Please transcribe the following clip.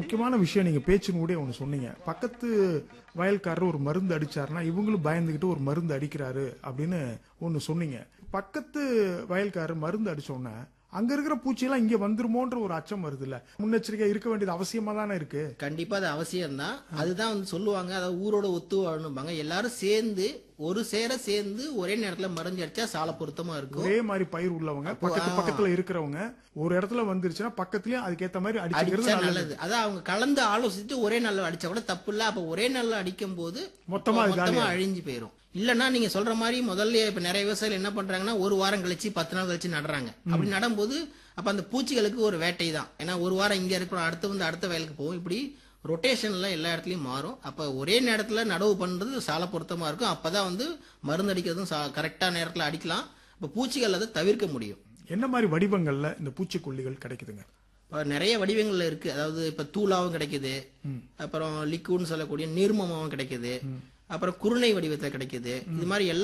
முக்கியமான விஷயம் நீங்க பேச்சுன்னு கூட ஒன்று சொன்னீங்க பக்கத்து வயல்காரர் ஒரு மருந்து அடிச்சாருன்னா இவங்களும் பயந்துகிட்டு ஒரு மருந்து அடிக்கிறாரு அப்படின்னு ஒன்று சொன்னீங்க பக்கத்து வயல்காரர் மருந்து அடிச்ச உடனே அங்க இருக்கிற பூச்சியெல்லாம் இங்க வந்துருமோன்ற ஒரு அச்சம் வருது இல்ல முன்னெச்சரிக்கையா இருக்க வேண்டியது அவசியமா தானே இருக்கு கண்டிப்பா அது அவசியம் தான் அதுதான் வந்து சொல்லுவாங்க அதாவது ஊரோட ஒத்து வாழணும்பாங்க எல்லாரும் சேர்ந்து ஒரு சேர சேர்ந்து ஒரே நேரத்துல மருந்து அடிச்சா சால பொருத்தமா இருக்கும் ஒரே மாதிரி பயிர் உள்ளவங்க பக்கத்து பக்கத்துல இருக்கிறவங்க ஒரு இடத்துல வந்துருச்சுன்னா பக்கத்துலயும் அதுக்கேத்த மாதிரி அடிச்சுக்கிறது அடிச்சா நல்லது நல்லது அதான் அவங்க கலந்து ஆலோசிச்சுட்டு ஒரே நாள்ல அடிச்சா கூட தப்பு இல்ல அப்ப ஒரே நாள்ல அடிக்கும் போது மொத்தமா அது மொத்தமா அழிஞ்சு போயிரும் இல்லன்னா நீங்க சொல்ற மாதிரி முதல்ல இப்ப நிறைய விவசாயிகள் என்ன பண்றாங்கன்னா ஒரு வாரம் கழிச்சு பத்து நாள் கழிச்சு நடுறாங்க அப்படி நடும்போது அப்ப அந்த பூச்சிகளுக்கு ஒரு வேட்டை தான் ஏன்னா ஒரு வாரம் இங்க இருக்கிறோம் அடுத்து வந்து அடுத்த வயலுக்கு போகும் இப்படி ரொட்டேஷன்ல எல்லா இடத்துலயும் மாறும் அப்ப ஒரே நேரத்துல நடவு பண்றது சால பொருத்தமா இருக்கும் அப்பதான் வந்து மருந்து அடிக்கிறதும் கரெக்டா நேரத்துல அடிக்கலாம் இப்ப பூச்சிகள் அதை தவிர்க்க முடியும் என்ன மாதிரி வடிவங்கள்ல இந்த பூச்சிக்கொல்லிகள் கிடைக்குதுங்க இப்ப நிறைய வடிவங்கள்ல இருக்கு அதாவது இப்ப தூளாவும் கிடைக்குது அப்புறம் லிக்விட்னு சொல்லக்கூடிய நீர்மமாவும் கிடைக்குது அப்புறம் குருணை வடிவத்துல கிடைக்குது இது மாதிரி எல்லா